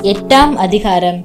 எட்டாம் அதிகாரம்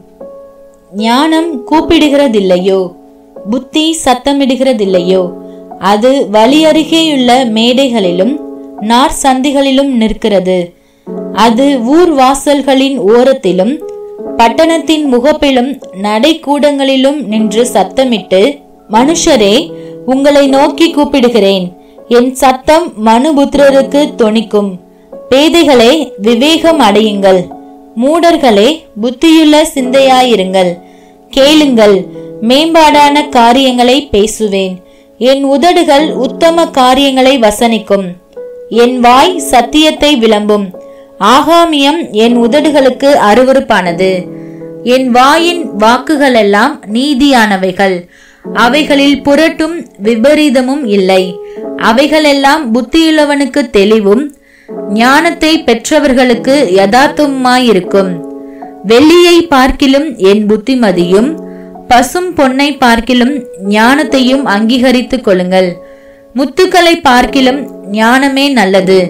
ஞானம் கூப்பிடுகிறதில்லையோ புத்தி சத்தமிடுகிறதில்லையோ அது வழியருகேயுள்ள மேடைகளிலும் நார் சந்திகளிலும் நிற்கிறது அது ஊர் வாசல்களின் ஓரத்திலும் பட்டணத்தின் முகப்பிலும் நடைக்கூடங்களிலும் நின்று சத்தமிட்டு மனுஷரே உங்களை நோக்கி கூப்பிடுகிறேன் என் சத்தம் மனுபுத்திரருக்கு தொனிக்கும் பேதைகளே விவேகம் அடையுங்கள் மூடர்களே புத்தியுள்ள சிந்தையாயிருங்கள் கேளுங்கள் மேம்பாடான காரியங்களை பேசுவேன் என் உதடுகள் உத்தம காரியங்களை வசனிக்கும் என் வாய் சத்தியத்தை விளம்பும் ஆகாமியம் என் உதடுகளுக்கு அருவருப்பானது என் வாயின் வாக்குகளெல்லாம் நீதியானவைகள் அவைகளில் புரட்டும் விபரீதமும் இல்லை அவைகளெல்லாம் புத்தியுள்ளவனுக்கு தெளிவும் ஞானத்தை பெற்றவர்களுக்கு யதார்த்தமாயிருக்கும் வெள்ளியை பார்க்கிலும் என் புத்திமதியும் பசும் பொன்னை பார்க்கிலும் ஞானத்தையும் அங்கீகரித்துக் கொள்ளுங்கள் முத்துக்களை பார்க்கிலும் ஞானமே நல்லது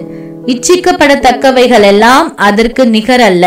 இச்சிக்கப்படத்தக்கவைகளெல்லாம் அதற்கு நிகரல்ல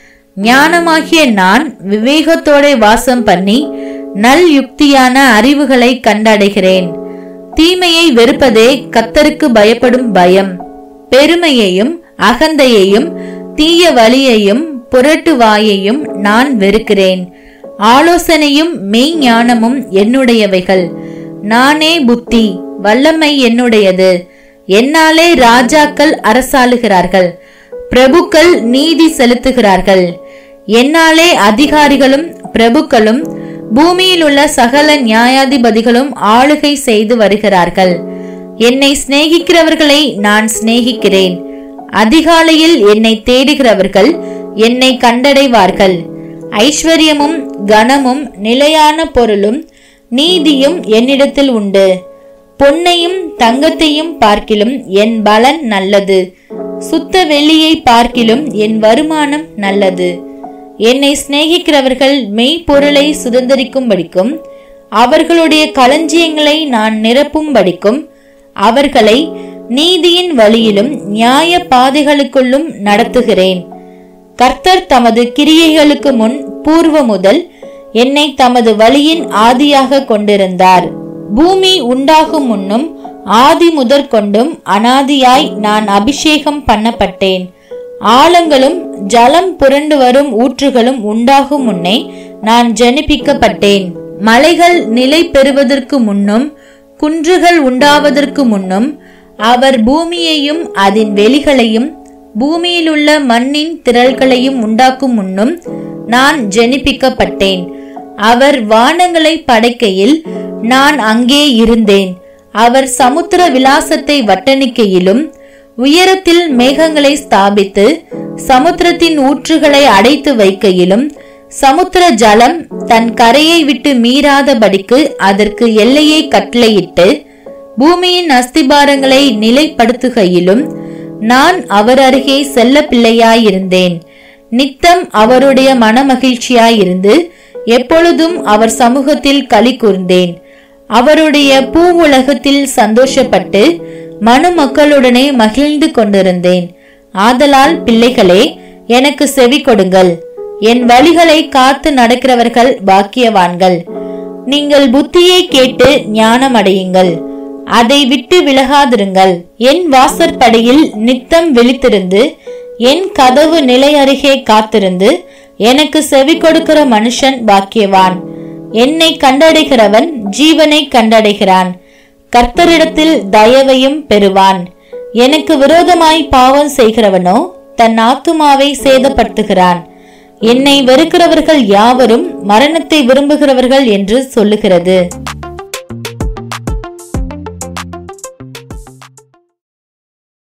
ஞானமாகிய நான் விவேகத்தோட வாசம் பண்ணி நல் யுக்தியான அறிவுகளை கண்டடைகிறேன் தீமையை வெறுப்பதே கத்தருக்கு பயப்படும் பயம் பெருமையையும் அகந்தையையும் தீய வழியையும் புரட்டு வாயையும் நான் வெறுக்கிறேன் ஆலோசனையும் மெய்ஞானமும் என்னுடையவைகள் நானே புத்தி வல்லமை என்னுடையது என்னாலே ராஜாக்கள் அரசாளுகிறார்கள் பிரபுக்கள் நீதி செலுத்துகிறார்கள் என்னாலே அதிகாரிகளும் பிரபுக்களும் பூமியில் உள்ள சகல நியாயாதிபதிகளும் ஆளுகை செய்து வருகிறார்கள் என்னை சிநேகிக்கிறவர்களை நான் சிநேகிக்கிறேன் அதிகாலையில் என்னை தேடுகிறவர்கள் என்னை கண்டடைவார்கள் ஐஸ்வர்யமும் கனமும் நிலையான பொருளும் நீதியும் என்னிடத்தில் உண்டு பொன்னையும் தங்கத்தையும் பார்க்கிலும் என் பலன் நல்லது சுத்த வெள்ளியை பார்க்கிலும் என் வருமானம் நல்லது என்னை சிநேகிக்கிறவர்கள் மெய்ப்பொருளை சுதந்திரிக்கும்படிக்கும் அவர்களுடைய களஞ்சியங்களை நான் நிரப்பும்படிக்கும் அவர்களை நீதியின் வழியிலும் நியாய பாதைகளுக்குள்ளும் நடத்துகிறேன் கர்த்தர் தமது கிரியைகளுக்கு முன் பூர்வ முதல் என்னை தமது வழியின் ஆதியாக கொண்டிருந்தார் பூமி உண்டாகும் முன்னும் ஆதி முதற் கொண்டும் அனாதியாய் நான் அபிஷேகம் பண்ணப்பட்டேன் ஆழங்களும் ஜலம் புரண்டு வரும் ஊற்றுகளும் உண்டாகும் முன்னே நான் ஜனிப்பிக்கப்பட்டேன் மலைகள் நிலை பெறுவதற்கு முன்னும் குன்றுகள் உண்டாவதற்கு முன்னும் அவர் பூமியையும் அதன் வெளிகளையும் பூமியிலுள்ள மண்ணின் திரள்களையும் உண்டாக்கும் முன்னும் நான் ஜெனிப்பிக்கப்பட்டேன் அவர் வானங்களை படைக்கையில் நான் அங்கே இருந்தேன் அவர் சமுத்திர விலாசத்தை வட்டணிக்கையிலும் உயரத்தில் மேகங்களை ஸ்தாபித்து சமுத்திரத்தின் ஊற்றுகளை அடைத்து வைக்கையிலும் சமுத்திர ஜலம் தன் கரையை விட்டு மீறாதபடிக்கு அதற்கு எல்லையை கட்டளையிட்டு பூமியின் அஸ்திபாரங்களை நிலைப்படுத்துகையிலும் நான் அவர் அருகே செல்ல பிள்ளையாயிருந்தேன் நித்தம் அவருடைய மனமகிழ்ச்சியாயிருந்து எப்பொழுதும் அவர் சமூகத்தில் களி கூர்ந்தேன் அவருடைய பூவுலகத்தில் சந்தோஷப்பட்டு மனு மக்களுடனே மகிழ்ந்து கொண்டிருந்தேன் ஆதலால் பிள்ளைகளே எனக்கு செவி கொடுங்கள் என் வழிகளை காத்து நடக்கிறவர்கள் பாக்கியவான்கள் நீங்கள் புத்தியை கேட்டு ஞானம் அடையுங்கள் அதை விட்டு விலகாதிருங்கள் என் வாசற்படியில் நித்தம் விழித்திருந்து என் கதவு நிலை அருகே காத்திருந்து எனக்கு செவி கொடுக்கிற மனுஷன் பாக்கியவான் என்னை கண்டடைகிறவன் ஜீவனை கண்டடைகிறான் கர்த்தரிடத்தில் தயவையும் பெறுவான் எனக்கு விரோதமாய் பாவம் செய்கிறவனோ தன் ஆத்துமாவை சேதப்படுத்துகிறான் என்னை வெறுக்கிறவர்கள் யாவரும் மரணத்தை விரும்புகிறவர்கள் என்று சொல்லுகிறது